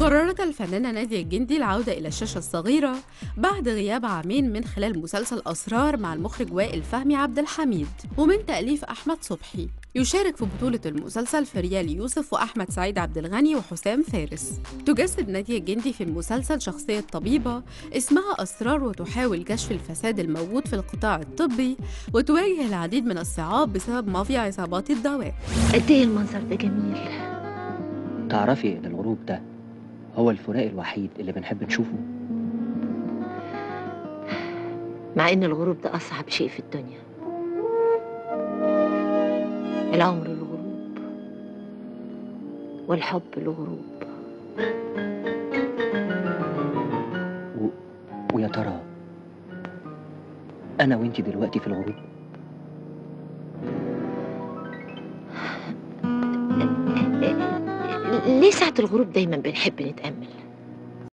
قررت الفنانة نادية الجندي العودة إلى الشاشة الصغيرة بعد غياب عامين من خلال مسلسل أسرار مع المخرج وائل فهمي عبد الحميد ومن تأليف أحمد صبحي يشارك في بطولة المسلسل فريال يوسف وأحمد سعيد عبد الغني وحسام فارس تجسد نادية الجندي في المسلسل شخصية طبيبة اسمها أسرار وتحاول كشف الفساد الموجود في القطاع الطبي وتواجه العديد من الصعاب بسبب مافيا عصابات الدواء قد ايه المنظر ده جميل تعرفي ان الغروب ده هو الفراق الوحيد اللي بنحب نشوفه مع ان الغروب ده اصعب شيء في الدنيا العمر له غروب والحب له غروب و... ويا ترى انا وانتي دلوقتي في الغروب ليه ساعة الغروب دايما بنحب نتأمل